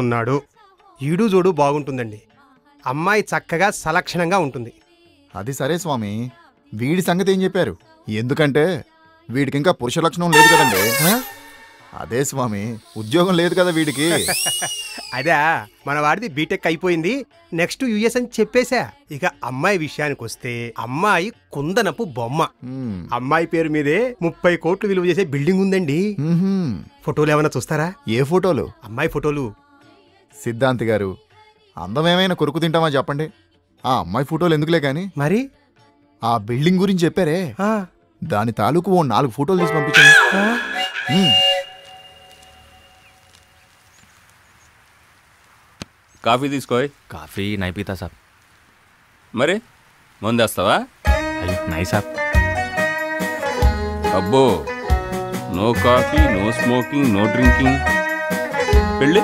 ఉన్నాడు ఈడు జోడు బాగుంటుందండి అమ్మాయి చక్కగా సలక్షణంగా ఉంటుంది అది సరే స్వామి వీడి సంగతి ఏం చెప్పారు ఎందుకంటే వీడికి ఇంకా పురుష లక్షణం లేదు కదండి అదే స్వామి ఉద్యోగం లేదు కదా వీడికి అదే మన వాడిది బీటెక్ అయిపోయింది నెక్స్ట్ యుఎస్ అని చెప్పేశా ఇక అమ్మాయి విషయానికి వస్తే అమ్మాయి కుందనపు బొమ్మ హ్మ్. అమ్మాయి పేరు మీదే ముప్పై కోట్లు విలువ చేసే బిల్డింగ్ ఉందండి మ్మ్హ్మ్. ఫోటోలు ఏమైనా చూస్తారా ఏ ఫోటోలు అమ్మాయి ఫోటోలు సిద్ధాంతి గారు అందమేమైనా కొరుకు తింటామా చెప్పండి ఆ అమ్మాయి ఫోటోలు ఎందుకులే కానీ మరి ఆ బిల్డింగ్ గురించి చెప్పారే ఆ, దాని తాలూకు ఓ నాలుగు ఫోటోలు తీసి పంపించండి ఆ, హ్మ్. కాఫీ తీసుకోయ్ काफ़ी नहीं पीता साहब మరి ముందేస్తావా अरे नहीं साहब అబ్బో no coffee no smoking no drinking పెళ్ళి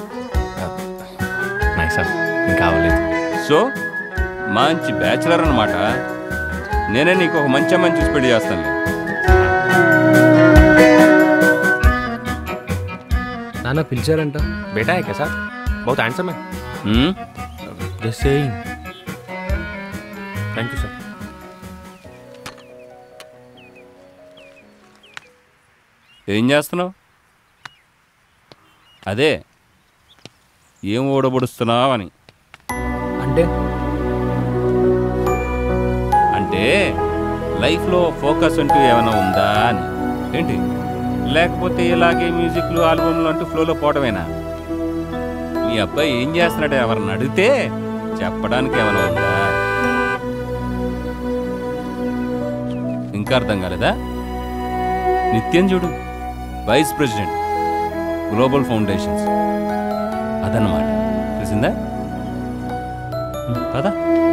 नहीं साहब ఇంకా అవ్వలేదు సో మంచి బ్యాచులర్ అన్నమాట నేనే నీకు ఒక మంచి అమ్మాయిని చూసి పెళ్లి చేస్తానులే నాన్న పిలిచారంట बेटा है क्या साहब बहुत हैंडसम है హ్మ్? जैसे ही थैंक यू सर ఏం చేస్తున్నావు అదే ఏం ఓడబడుస్తున్నావు అని అంటే అంటే లైఫ్లో ఫోకస్ అంటూ ఏమైనా ఉందా అని ఏంటి లేకపోతే ఇలాగే మ్యూజిక్లు ఆల్బమ్లు అంటూ ఫ్లోలో పోవడమేనా మీ అబ్బాయి ఏం చేస్తున్నాడు ఎవరిని అడిగితే చెప్పడానికి ఏమైనా ఉందా ఇంకా అర్థం కాలేదా నిత్యం చూడు వైస్ ప్రెసిడెంట్ గ్లోబల్ ఫౌండేషన్స్ అదన్నమాట తెలిసిందా పదా